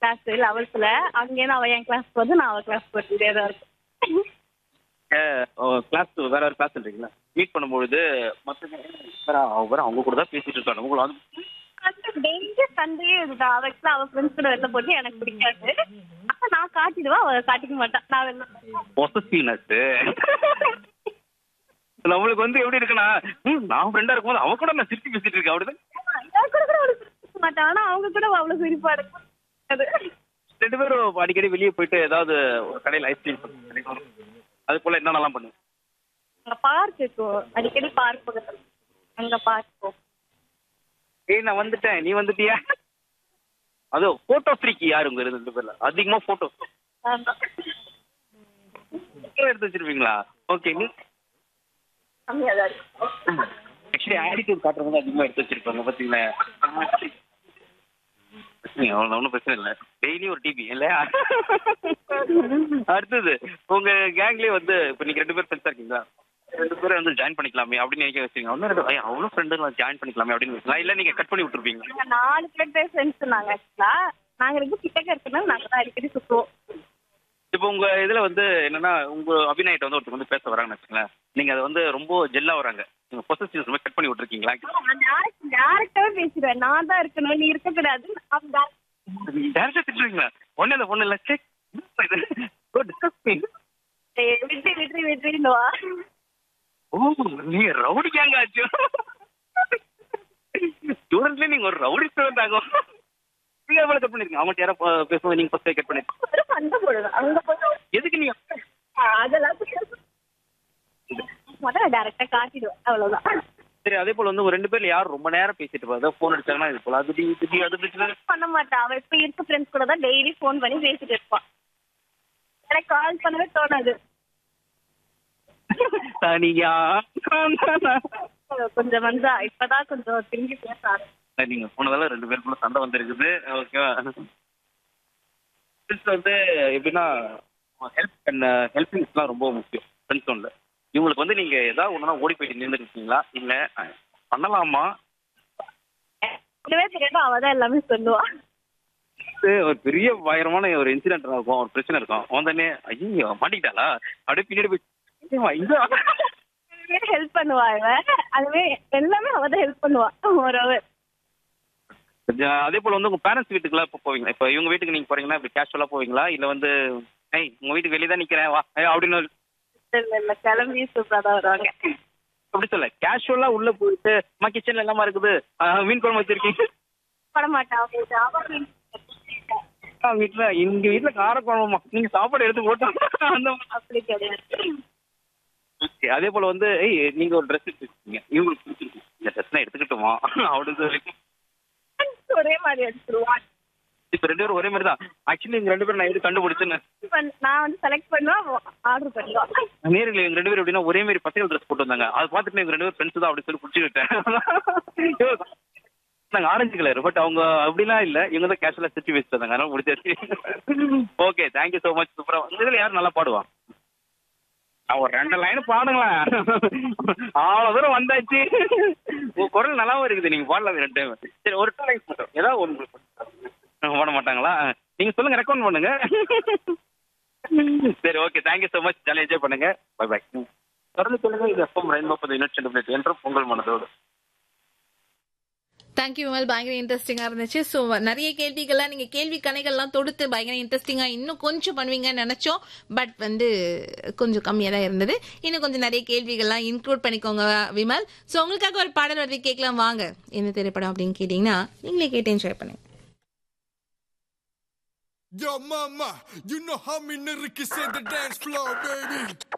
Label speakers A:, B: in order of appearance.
A: Class லெவல்த்ல அங்கேருந்து அவ என் class வந்து நான் அவ கிளாஸ் போட்டுட்டே தான் இருக்கேன்
B: கிளாஸ் வேற ஒரு கிளாஸ் இருக்கீங்களா மீட் பண்ணும்பொழுது மற்ற அவர் அவங்க கூட தான் பேசிட்டு இருக்காங்க உங்களை வந்து
A: அந்த டெய்லி சண்டே இதுதான் அவ actually அவ ஃப்ரெண்ட்ஸ் கூட வெளில போட்டு எனக்கு பிடிக்காது அப்ப நான் காட்டிடுவேன் அவ காட்டிக்க மாட்டான் நான் வெளில
B: பொசசிவ்னஸ் நம்மளுக்கு வந்து எப்படி இருக்குன்னா ம், நான் ஃப்ரெண்டா இருக்கும்போது அவன் கூட நான் சிரிச்சு பேசிட்டு இருக்கேன் அப்படிதான்
A: என் கூட கூட அவளை சிரிக்க மாட்டான் ஆனா அவங்க கூட அவ்வளவு சிரிப்பா இருக்கும் அது
B: ரெண்டு பேரும் அடிக்கடி வெளியே போயிட்டு ஏதாவது ஒரு கடையில் ஐஸ்கிரீம் கிடைக்கும் அது போல என்னென்னலாம் பண்ணுங்க
A: அங்க பார்க் இருக்கும் அடிக்கடி பார்க் பக்கத்துல அங்க பார்க் போ
B: ஏய் நான் வந்துட்டேன் நீ வந்துட்டியா அது போட்டோ ஃப்ரீக்கு யாரு உங்க ரெண்டு பேர்ல அதிகமா போட்டோ
A: ஆமா.
B: எடுத்து வச்சிருப்பீங்களா ஓகே நீ
A: கம்மியா தான் இருக்கும்
B: ஆக்சுவலி ஆட்டிடியூட் காட்டுறவங்க அதிகமா எடுத்து வச்சிருப்பாங்க பாத்தீங்களா பிரச்சனை அவ்வளோ ஒன்றும் பிரச்சனை இல்லை டெய்லி ஒரு டிவி இல்லையா அடுத்தது உங்க கேங்லயே வந்து இப்போ நீங்க ரெண்டு பேர் ஃப்ரெண்ட்ஸா இருக்கீங்களா ரெண்டு பேரும் வந்து ஜாயின் பண்ணிக்கலாமே அப்படின்னு நினைக்க வச்சீங்க ஒன்றும் ரெண்டு ஐயா அவ்வளோ ஃப்ரெண்டு ஜாயின் பண்ணிக்கலாமே அப்படின்னு வச்சுக்கலாம் இல்லை நீங்க கட் பண்ணி விட்டுருப்பீங்க
A: நாங்க நாலு பேர் ஃப்ரெண்ட்ஸ் நாங்க ஆக்சுவலா நாங்க ரெண்டு கிட்டக்க இருக்கனால நாங்க தான் அடிக்கடி சுத்துவோம்
B: இப்போ உங்க இதுல வந்து என்னன்னா உங்க அபிநயிட்ட வந்து ஒருத்தர் வந்து பேச வராங்கன்னு வச்சுங்களேன் நீங்க அதை வந்து ரொம்ப ஜெல்லா வராங்க நீங்க பொசசிவ்ஸ் மாதிரி கட் பண்ணி விட்டுருக்கீங்களா
A: டேரக்டாவே பேசிடுவேன் நான் தான் இருக்கணும் நீ இருக்கக்கூடாது அவன் direct-
B: டேரக்டா திட்டுவீங்களா ஒண்ணு இல்ல ஒண்ணு இல்ல செக் இது டிஸ்கஸ்
A: ஏய், விட்டு விட்டு விட்டுருவா
B: ஓ நீங்க ரவுடி கேங்க ஆச்சு ஸ்டூடெண்ட்ல நீங்க ஒரு ரவுடி ஸ்டூடெண்ட் ஆகும் நீங்க எவ்வளவு கட் பண்ணிருக்கீங்க அவங்க யாரோ ப- பேசும்போது நீங்க ஃபர்ஸ்ட் கட் பண்ணிருக்கீங்க
A: ஒரு சண்டை போடுவேன் அங்க போய்
B: எதுக்கு நீங்க
A: அதெல்லாம் முதல்ல டேரக்டா காட்டிடுவேன் அவ்வளவுதான்
B: சரி அதே போல வந்து ஒரு ரெண்டு பேர்ல யார் ரொம்ப நேரம் பேசிட்டு போறதா போன் அடிச்சாங்கன்னா இது போல அது டி இது டி, அது பிரச்சனை
A: பண்ண மாட்டா அவ இப்ப இருக்க ஃப்ரெண்ட்ஸ் கூட தான் டெய்லி ஃபோன் பண்ணி பேசிட்டு இருப்பான் எனக்கு கால் பண்ணவே தோணாது
B: தனியா
A: கொஞ்சம் வந்தா இப்பதான் கொஞ்சம் திரும்பி பேச ஆரம்பிச்சேன்.
B: நீங்க போனதால ரெண்டு பேருக்குள்ள சண்டை வந்திருக்குது ஓகேவா ஃப்ரெண்ட்ஸ் வந்து எப்படின்னா ஹெல்ப் அண்ட் ஹெல்பிங்ஸ்லாம் ரொம்ப முக்கியம் ஃப்ரெண்ட்ஸ் ஒன்ல இவங்களுக்கு வந்து நீங்க ஏதாவது ஒண்ணுனா ஓடி போயிட்டு நின்றுருக்கீங்களா இல்ல அஹ், பண்ணலாமா
A: இதுவே தெரியாது அவ தான் எல்லாமே சொல்லுவா
B: இது ஒரு பெரிய பயங்கரமான ஒரு இன்சிடென்ட் இருக்கும் ஒரு பிரச்சனை இருக்கும் வந்தோடனே ஐயோ மாட்டிக்கிட்டாளா அப்படியே பின்னாடி போய் "ஏம்மா, இங்க வா."
A: ஹெல்ப் பண்ணுவா இவ அதுவே எல்லாமே அவ தான் ஹெல்ப் பண்ணுவா ஒரு
B: கொஞ்சம் அதே போல வந்து உங்க பேரண்ட்ஸ் வீட்டுக்குலாம் இப்போ போவீங்களா இப்போ இவங்க வீட்டுக்கு நீங்க போறீங்கன்னா இப்படி கேஷுவலா போவீங்களா இல்ல வந்து ஏய் உங்க வீட்டுக்கு வெளியே தான் நிக்கிறேன் வா ஏய், அப்படின்னு
A: இல்ல இல்ல கிளம்பி சூப்பரா தான் வருவாங்க
B: அப்படி சொல்ல கேஷுவலா உள்ள போயிட்டு அம்மா கிச்சன்ல எல்லாமா இருக்குது ஆ, மீன் குழம்பு வச்சிருக்கீங்க
A: பட மாட்டா அவங்க அவ
B: ஆ, வீட்டுல எங்க வீட்டுல கார குழம்புமா நீங்க சாப்பாடு எடுத்து போட்டோம் அந்த மாதிரி.
A: அப்படி கிடையாது
B: Okay, அதே போல வந்து ஏய் நீங்க ஒரு ட்ரெஸ் எடுத்துருக்கீங்க இவங்களுக்கு பிடிச்சிருக்கு இந்த ட்ரெஸ் நான் எடுத்துக்கிட்டோமா அப்படின்னு சொல்லி
A: ஒரே மாதிரி எடுத்துருவான்
B: இப்ப ரெண்டு பேரும் ஒரே மாதிரி தான் ஆக்சுவலி இங்க ரெண்டு பேரும் நான் எப்படி கண்டுபிடிச்சேன்னு
A: நான் வந்து செலக்ட் பண்ணுவேன் ஆர்டர் பண்ணுவான்
B: நேரில் இவங்க ரெண்டு பேரும் எப்படின்னா ஒரே மாதிரி பசங்க ட்ரெஸ் போட்டு வந்தாங்க அதை பார்த்துட்டு இவங்க ரெண்டு பேரும் ஃப்ரெண்ட்ஸ் தான் அப்படி சொல்லி பிடிச்சிக்கிட்டேன் நாங்க ஆரஞ்சு கலர் பட் அவங்க அப்படிலாம் இல்ல இவங்க தான் கேஷுவலா சுற்றி வச்சுட்டு வந்தாங்க அதனால முடிச்சாச்சு ஓகே தேங்க்யூ ஸோ மச் சூப்பரா இதுல யார் நல்லா பாடுவா நான் ஒரு ரெண்டு லைன் பாடுங்களேன் அவ்வளவு தூரம் வந்தாச்சு உங்க குரல் நல்லாவும் இருக்குது நீங்க பாடலாம் ரெண்டு டைம் சரி ஒரு டூ லைன்ஸ் மட்டும் ஏதாவது ஒன்று பாட மாட்டாங்களா நீங்க சொல்லுங்க ரெக்கமெண்ட் பண்ணுங்க சரி ஓகே தேங்க்யூ ஸோ மச் ஜாலியாக என்ஜாய் பண்ணுங்க பை பை தொடர்ந்து சொல்லுங்க இது எஃப்எம் ரெயின்போ பதி யூனிட் என்றும் உங்கள் மனதோடு
C: தேங்க்யூ விமல் பயங்கர இன்ட்ரெஸ்டிங்கா இருந்துச்சு ஸோ நிறைய கேள்விகள்லாம் நீங்க கேள்வி கணைகள்லாம் தொடுத்து பயங்கர இன்ட்ரெஸ்டிங்கா இன்னும் கொஞ்சம் பண்ணுவீங்கன்னு நினைச்சோம் பட் வந்து கொஞ்சம் கம்மியா தான் இருந்தது இன்னும் கொஞ்சம் நிறைய கேள்விகள்லாம் இன்க்ளூட் பண்ணிக்கோங்க விமல் ஸோ உங்களுக்காக ஒரு பாடல் வருது கேட்கலாம் வாங்க என்ன திரைப்படம் அப்படின்னு கேட்டீங்கன்னா நீங்களே கேட்டு என்ஜாய் பண்ணுங்க
D: Yo, mama, you know how me niggas in the dance floor, baby.